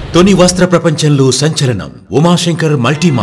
తొని వస్త్ర ప్రపంచంలో సంచలనం ఉమాశంకర్ మల్టీమా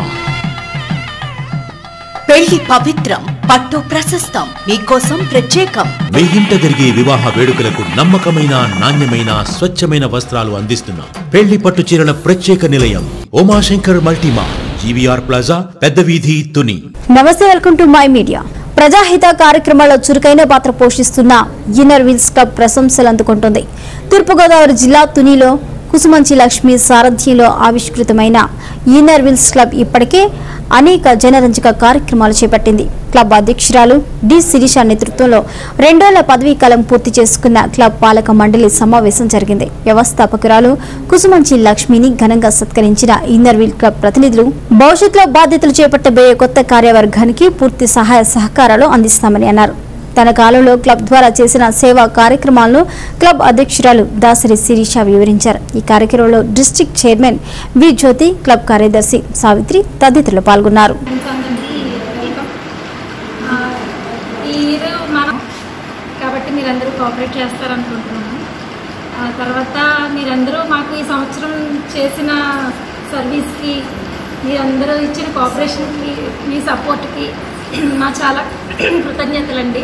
పెళ్లి పవిత్రం పట్టు ప్రశస్తం మీకోసం ప్రత్యేకం మీ ఇంట జరిగే వివాహ వేడుకలకు నమ్మకమైన నాణ్యమైన స్వచ్ఛమైన వస్త్రాలు అందిస్తున్నాం పెళ్లి పట్టు చీరల ప్రత్యేక నిలయం ఉమాశంకర్ మల్టీమా జీవీఆర్ ప్లాజా పెద్ద వీధి తుని నమస్తే వెల్కమ్ టు మై మీడియా ప్రజాహిత కార్యక్రమాల్లో చురుకైన పాత్ర పోషిస్తున్న ఇన్నర్ వీల్స్ క్లబ్ ప్రశంసలు అందుకుంటుంది తూర్పుగోదావరి జిల్లా తునిలో కుసుమంచి లక్ష్మి సారథ్యంలో ఆవిష్కృతమైన ఇన్నర్ వీల్స్ క్లబ్ ఇప్పటికే అనేక జనరంజక కార్యక్రమాలు చేపట్టింది క్లబ్ అధ్యక్షురాలు డి శిరీష నేతృత్వంలో రెండేళ్ల పదవీ కాలం పూర్తి చేసుకున్న క్లబ్ పాలక మండలి సమావేశం జరిగింది వ్యవస్థాపకురాలు కుసుమంచి లక్ష్మిని ఘనంగా సత్కరించిన ఇన్నర్ వీల్ క్లబ్ ప్రతినిధులు భవిష్యత్తులో బాధ్యతలు చేపట్టబోయే కొత్త కార్యవర్గానికి పూర్తి సహాయ సహకారాలు అందిస్తామని అన్నారు తన కాలంలో క్లబ్ ద్వారా చేసిన సేవా కార్యక్రమాలను క్లబ్ అధ్యక్షురాలు దాసరి శిరీష వివరించారు ఈ కార్యక్రమంలో district chairman V Jyothi club కార్యదర్శి సావిత్రి తదితరులు పాల్గొన్నారు ఫ్రెండ్స్ అందరికీ వెల్కమ్ ఆ, ఈ ఇయర్ మనం కాబట్టి మీరందరూ కోఆపరేట్ చేస్తారనుకుంటున్నాను ఆ తర్వాత మీరందరూ మాకు ఈ సంవత్సరం చేసిన సర్వీస్కి మీరందరూ ఇచ్చిన కోఆపరేషన్కి మీ సపోర్ట్కి మా చాలా కృతజ్ఞతలండి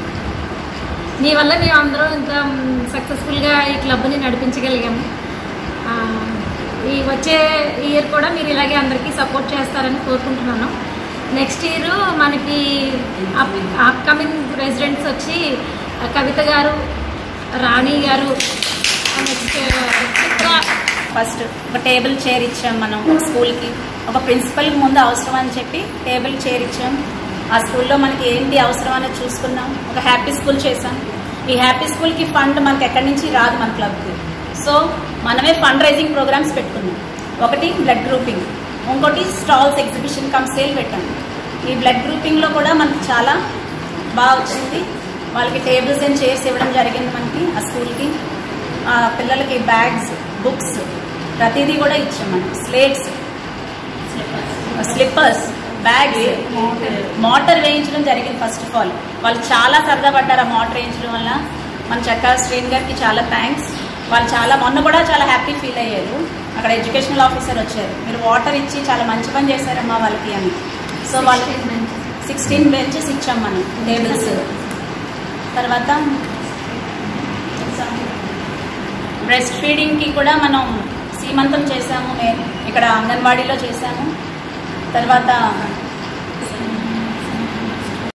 మీ వల్ల మేము అందరం ఇంత సక్సెస్ఫుల్గా ఈ క్లబ్ని నడిపించగలిగాము ఆ, ఈ వచ్చే ఇయర్ కూడా మీరు ఇలాగే అందరికీ సపోర్ట్ చేస్తారని కోరుకుంటున్నాను నెక్స్ట్ ఇయర్ మనకి అప్కమింగ్ ప్రెసిడెంట్స్ వచ్చి కవిత గారు రాణి గారు నెక్స్ట్ చిత్ర ఫస్ట్ ఒక టేబుల్ చైర్ ఇచ్చాం మనం స్కూల్కి ఒక ప్రిన్సిపల్ ముందు అవసరం అని చెప్పి టేబుల్ చైర్ ఇచ్చాం ఆ స్కూల్లో మనకి ఏంటి అవసరం అనేది చూసుకున్నాం ఒక హ్యాపీ స్కూల్ చేసాం ఈ హ్యాపీ స్కూల్కి ఫండ్ మనకి ఎక్కడి నుంచి రాదు మన క్లబ్కి సో మనమే ఫండ్ రైజింగ్ ప్రోగ్రామ్స్ పెట్టుకున్నాం ఒకటి బ్లడ్ గ్రూపింగ్ ఇంకోటి స్టాల్స్ ఎగ్జిబిషన్ కమ్ సేల్ పెట్టాం ఈ బ్లడ్ గ్రూపింగ్లో కూడా మనకి చాలా బాగా వచ్చింది వాళ్ళకి టేబుల్స్ అండ్ చైర్స్ ఇవ్వడం జరిగింది మనకి ఆ స్కూల్కి ఆ పిల్లలకి బ్యాగ్స్ బుక్స్ ప్రతిదీ కూడా ఇచ్చాం మనం స్లేట్స్ స్లిప్పర్స్ బ్యాగ్స్ మోటార్ వేయించడం జరిగింది ఫస్ట్ ఆఫ్ ఆల్ వాళ్ళు చాలా సరదా పడ్డారు ఆ మోటార్ వేయించడం వల్ల మన చక్కా శ్రేణి గారికి చాలా థ్యాంక్స్ వాళ్ళు చాలా మొన్న కూడా చాలా హ్యాపీ ఫీల్ అయ్యారు అక్కడ ఎడ్యుకేషనల్ ఆఫీసర్ వచ్చారు మీరు వాటర్ ఇచ్చి చాలా మంచి పని చేశారమ్మా వాళ్ళకి అని సో వాళ్ళకి సిక్స్టీన్ బెంచెస్ ఇచ్చాం మనం టేబుల్స్ తర్వాత బ్రెస్ట్ ఫీడింగ్కి కూడా మనం సీమంతం చేసాము నేను ఇక్కడ అంగన్వాడీలో చేశాము తర్వాత